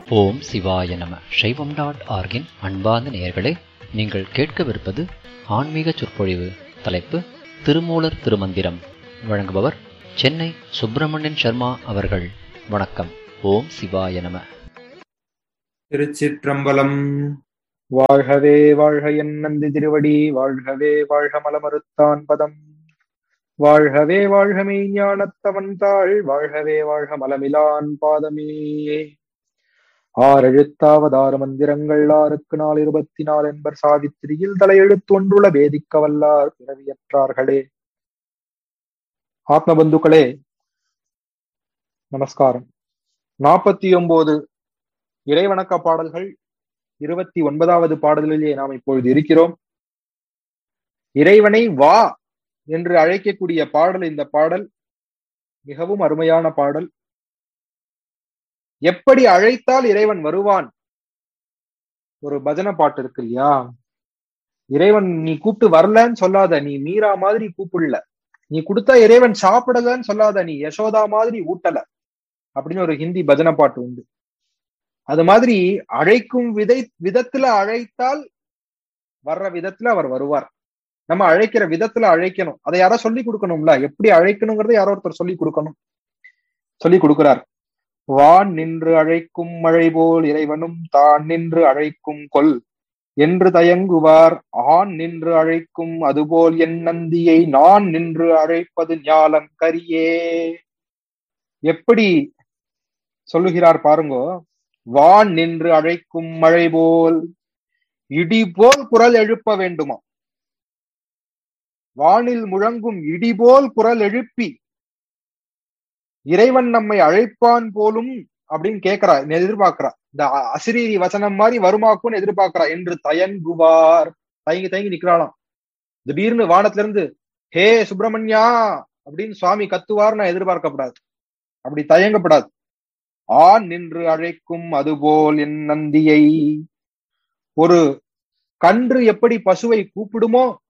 ஓம் சிவாய நம சைவம் டாட் ஆர்கின் அன்பார்ந்த நேயர்களே நீங்கள் கேட்கவிருப்பது ஆன்மீக சொற்பொழிவு தலைப்பு திருமூலர் திருமந்திரம் வழங்குபவர் சென்னை சுப்பிரமணியன் சர்மா அவர்கள் வணக்கம் ஓம் சிவாய நம திருச்சிற்றம்பலம் வாழ்கவே வாழ்க என் நந்தி திருவடி வாழ்கவே வாழ்க மலமறுத்தான் பதம் வாழ்கவே வாழ்க மெய்ஞானத்தவன் தாள் வாழ்கவே வாழ்க மலமிலான் பாதமே ஆறெழுத்தாவதாறு மந்திரங்கள் ஆறுக்கு நாள் இருபத்தி நாலு என்பர் சாவித்திரியில் தலையெழுத்து ஒன்றுள்ள வேதிக்க வல்லார் பிறவியற்றார்களே ஆத்ம பந்துக்களே நமஸ்காரம் நாற்பத்தி ஒன்பது இறைவணக்க பாடல்கள் இருபத்தி ஒன்பதாவது பாடலிலே நாம் இப்பொழுது இருக்கிறோம் இறைவனை வா என்று அழைக்கக்கூடிய பாடல் இந்த பாடல் மிகவும் அருமையான பாடல் எப்படி அழைத்தால் இறைவன் வருவான் ஒரு பஜனை பாட்டு இருக்கு இல்லையா இறைவன் நீ கூப்பிட்டு வரலன்னு சொல்லாத நீ மீரா மாதிரி கூப்பிடல நீ கொடுத்தா இறைவன் சாப்பிடலன்னு சொல்லாத நீ யசோதா மாதிரி ஊட்டல அப்படின்னு ஒரு ஹிந்தி பஜனை பாட்டு உண்டு அது மாதிரி அழைக்கும் விதை விதத்துல அழைத்தால் வர்ற விதத்துல அவர் வருவார் நம்ம அழைக்கிற விதத்துல அழைக்கணும் அதை யாரோ சொல்லி கொடுக்கணும்ல எப்படி அழைக்கணுங்கிறத யாரோ ஒருத்தர் சொல்லி கொடுக்கணும் சொல்லி கொடுக்கிறார் வான் நின்று அழைக்கும் மழை போல் இறைவனும் தான் நின்று அழைக்கும் கொல் என்று தயங்குவார் ஆண் நின்று அழைக்கும் அதுபோல் என் நந்தியை நான் நின்று அழைப்பது ஞாலம் கரியே எப்படி சொல்லுகிறார் பாருங்கோ வான் நின்று அழைக்கும் மழை போல் இடி போல் குரல் எழுப்ப வேண்டுமா வானில் முழங்கும் இடி போல் குரல் எழுப்பி இறைவன் நம்மை அழைப்பான் போலும் அப்படின்னு கேட்கிறா எதிர்பார்க்கிறா இந்த அசிரீரி வசனம் மாதிரி வருமாக்கும்னு எதிர்பார்க்கிறா என்று தயங்குவார் தயங்கி தயங்கி நிக்கிறாளாம் திடீர்னு வானத்துல இருந்து ஹே சுப்பிரமணியா அப்படின்னு சுவாமி கத்துவார் நான் எதிர்பார்க்கப்படாது அப்படி தயங்கப்படாது ஆண் நின்று அழைக்கும் அதுபோல் என் நந்தியை ஒரு கன்று எப்படி பசுவை கூப்பிடுமோ